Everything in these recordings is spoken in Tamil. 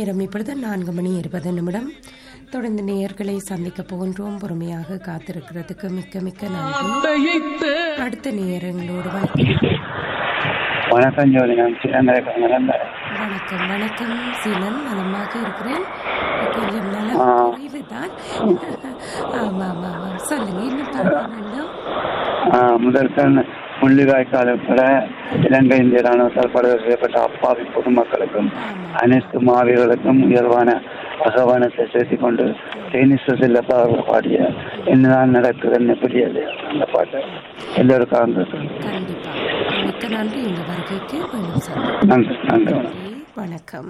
நேரம் இப்பொழுது நான்கு மணி இருபது நிமிடம் தொடர்ந்து நேயர்களை சந்திக்க போகின்றோம் பொறுமையாக காத்திருக்கிறதுக்கு மிக்க மிக்க நன்றி அடுத்த நேயங்களோடு வணக்கம் வணக்கம் ஜோதி நான் சிறந்திருக்கேன் வணக்கம் வணக்கம் சீலன் நலமாக இருக்கிறேன் கொஞ்சம் நல ஆ. குறைவுதான் ஆமா ஆமா ஆமா சொல்லுங்க இன்னும் பார்க்க வேண்டும் முதற்கண் முள்ளிவாய்க்கால் உட்பட இலங்கை இந்திய ராணுவத்தால் படுகொலை செய்யப்பட்ட அப்பாவி பொதுமக்களுக்கும் அனைத்து மாவீரர்களுக்கும் உயர்வான அகவானத்தை செலுத்திக் கொண்டு டென்னிஸ் செல்லப்பா அவர்கள் பாடிய என்னதான் நடக்குதுன்னு புரியல அந்த பாட்டு எல்லோருக்கும் கண்டிப்பா மிக்க நன்றி இந்த வருகைக்கு மீண்டும் சந்திப்போம். நன்றி நன்றி வணக்கம். நன்றி வணக்கம்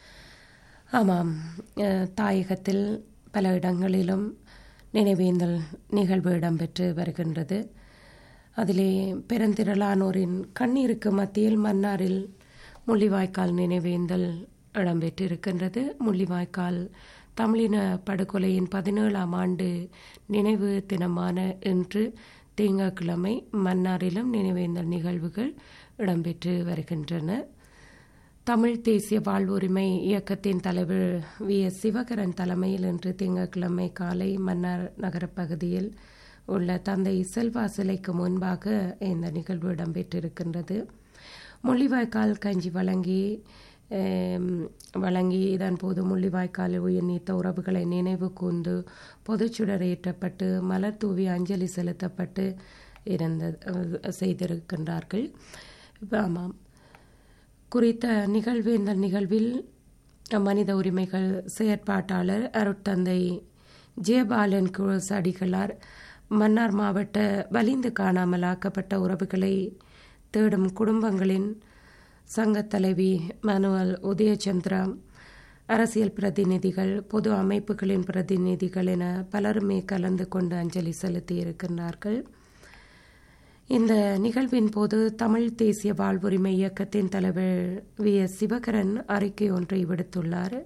ஆமாம் அஹ், தாயகத்தில் பல இடங்களிலும் நினைவேந்தல் நிகழ்வு இடம்பெற்று வருகின்றது அதிலே பெருந்திரளானோரின் கண்ணீருக்கு மத்தியில் மன்னாரில் முள்ளிவாய்க்கால் நினைவேந்தல் இடம்பெற்றிருக்கின்றது முள்ளிவாய்க்கால் தமிழின படுகொலையின் பதினேழாம் ஆண்டு நினைவு தினமான இன்று திங்கட்கிழமை மன்னாரிலும் நினைவேந்தல் நிகழ்வுகள் இடம்பெற்று வருகின்றன தமிழ் தேசிய வாழ்வுரிமை இயக்கத்தின் தலைவர் வி எஸ் சிவகரன் தலைமையில் இன்று திங்கட்கிழமை காலை மன்னார் நகரப் பகுதியில் உள்ள தந்தை செல்வா சிலைக்கு முன்பாக இந்த நிகழ்வு இடம்பெற்றிருக்கின்றது முள்ளிவாய்க்கால் கஞ்சி வழங்கி ஆம், வழங்கி இதன் போது முள்ளிவாய்க்காலில் உயிர் நீத்த உறவுகளை நினைவு கூர்ந்து பொதுச்சுடர் ஏற்றப்பட்டு மலர் தூவி அஞ்சலி செலுத்தப்பட்டு இருந்த செய்திருக்கின்றார்கள் ஆமாம் குறித்த நிகழ்வு இந்த நிகழ்வில் மனித உரிமைகள் செயற்பாட்டாளர் அருட்தந்தை ஜெயபாலன் குரோஸ் அடிகளார் மன்னார் மாவட்ட வலிந்து காணாமலாக்கப்பட்ட உறவுகளை தேடும் குடும்பங்களின் சங்கத் தலைவி மனுவல் உதயச்சந்திரா அரசியல் பிரதிநிதிகள் பொது அமைப்புகளின் பிரதிநிதிகள் என பலருமே கலந்து கொண்டு அஞ்சலி செலுத்தியிருக்கிறார்கள் இந்த நிகழ்வின் போது தமிழ் தேசிய வாழ்வுரிமை இயக்கத்தின் தலைவர் வி எஸ் சிவகரன் அறிக்கை ஒன்றை விடுத்துள்ளார்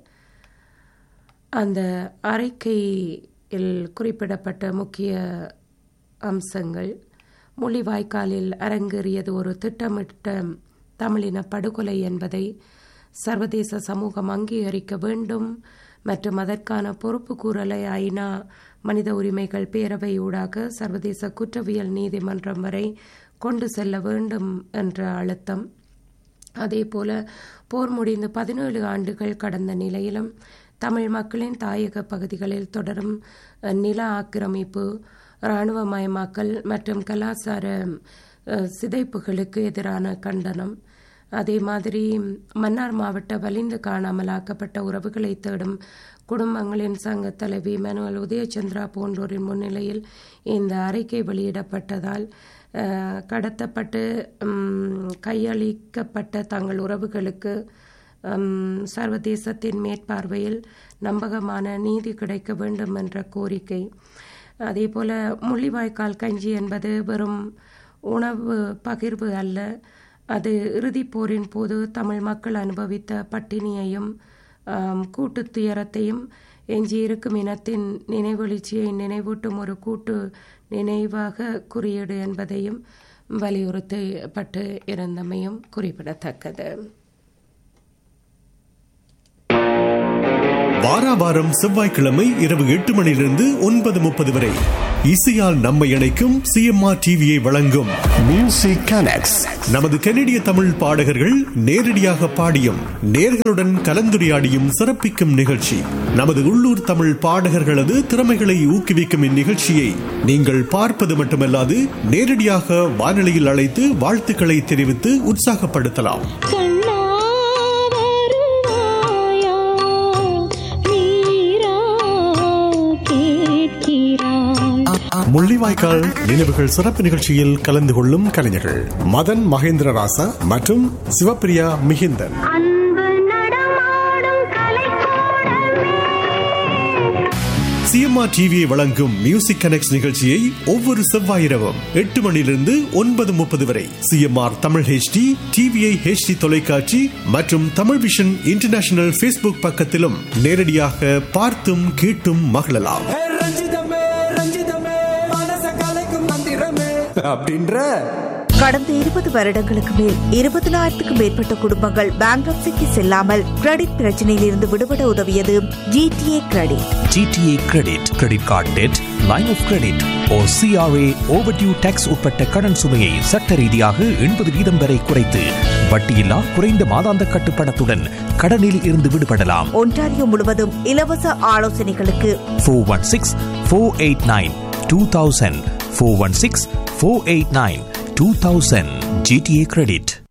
அந்த அறிக்கையில் குறிப்பிடப்பட்ட முக்கிய அம்சங்கள் முள்ளிவாய்க்காலில் அரங்கேறியது ஒரு திட்டமிட்ட தமிழின படுகொலை என்பதை சர்வதேச சமூகம் அங்கீகரிக்க வேண்டும் மற்றும் அதற்கான பொறுப்பு கூறலை ஐநா மனித உரிமைகள் பேரவையூடாக சர்வதேச குற்றவியல் நீதிமன்றம் வரை கொண்டு செல்ல வேண்டும் என்ற அழுத்தம் அதேபோல போர் முடிந்து பதினேழு ஆண்டுகள் கடந்த நிலையிலும் தமிழ் மக்களின் தாயக பகுதிகளில் தொடரும் அஹ், நில ஆக்கிரமிப்பு இராணுவமயமாக்கல் மற்றும் கலாச்சார அஹ், சிதைப்புகளுக்கு எதிரான கண்டனம் அதே மாதிரி மன்னார் மாவட்ட வலிந்து காணாமலாக்கப்பட்ட உறவுகளை தேடும் குடும்பங்களின் சங்க தலைவி மனுவல் உதயச்சந்திரா போன்றோரின் முன்னிலையில் இந்த அறிக்கை வெளியிடப்பட்டதால் அஹ், கடத்தப்பட்டு ம், கையளிக்கப்பட்ட தங்கள் உறவுகளுக்கு ம், சர்வதேசத்தின் மேற்பார்வையில் நம்பகமான நீதி கிடைக்க வேண்டும் என்ற கோரிக்கை அதேபோல முள்ளிவாய்க்கால் கஞ்சி என்பது வெறும் உணவு பகிர்வு அல்ல அது இறுதிப் போரின் போது தமிழ் மக்கள் அனுபவித்த பட்டினியையும் ஆம், கூட்டுத் துயரத்தையும் எஞ்சியிருக்கும் இனத்தின் நினைவெழுச்சியை நினைவூட்டும் ஒரு கூட்டு நினைவாக குறியீடு என்பதையும் வலியுறுத்தப்பட்டு இருந்தமையும் குறிப்பிடத்தக்கது வாராவாரம் செவ்வாய்க்கிழமை இரவு எட்டு மணியிலிருந்து ஒன்பது முப்பது வரை இசையால் நம்மை இணைக்கும் சிஎம்ஆர் டிவியை வழங்கும் மியூசிக் கனெக்ட்ஸ் நமது கனடிய தமிழ் பாடகர்கள் நேரடியாக பாடியும் நேர்களுடன் கலந்துரையாடியும் சிறப்பிக்கும் நிகழ்ச்சி நமது உள்ளூர் தமிழ் பாடகர்களது திறமைகளை ஊக்குவிக்கும் இந்நிகழ்ச்சியை நீங்கள் பார்ப்பது மட்டுமல்லாது நேரடியாக வானொலியில் அழைத்து வாழ்த்துக்களை தெரிவித்து உற்சாகப்படுத்தலாம் கண்ணா வருவாயா நீரா கேட்கிறாய் முள்ளிவாய்க்கால் நினைவுகள் சிறப்பு நிகழ்ச்சியில் கலந்து கொள்ளும் கலைஞர்கள் மதன் மகேந்திர ராசா மற்றும் சிவப்பிரியா மிகிந்தன் அன்பு நடமாடும் கலைக்கூடமே சிஎம்ஆர் டிவியை வழங்கும் மியூசிக் கனெக்ட் நிகழ்ச்சியை ஒவ்வொரு செவ்வாய் இரவும் எட்டு மணியிலிருந்து ஒன்பது முப்பது வரை CMR Tamil HD TVI HD தொலைக்காட்சி மற்றும் தமிழ் விஷன் இன்டர்நேஷனல் ஃபேஸ்புக் பக்கத்திலும் நேரடியாக பார்த்தும் கேட்டும் மகிழலாம் ஹே ரஞ்சிதமே ரஞ்சிதமே மனச கலைக்கும் மந்திரமே அப்படின்ற கடந்த இருபது வருடங்களுக்கு மேல் இருபதனாயிரத்துக்கும் மேற்பட்ட குடும்பங்கள் பேங்க்ரப்சிக்கு செல்லாமல் கிரெடிட் பிரச்சனையில் இருந்து விடுபட உதவியது GTA credit GTA credit credit card debt line of credit or CRA overdue tax உட்பட்ட கடன் சுமையை சட்ட ரீதியாக எண்பது வீதம் வரை குறைத்து வட்டியில்லா குறைந்த மாதாந்த கட்டுப்பணத்துடன் கடனில் இருந்து விடுபடலாம் ஒன்டாரியோ முழுவதும் இலவச ஆலோசனைகளுக்கு four one six four eight nine two thousand four one six four eight nine two thousand GTA credit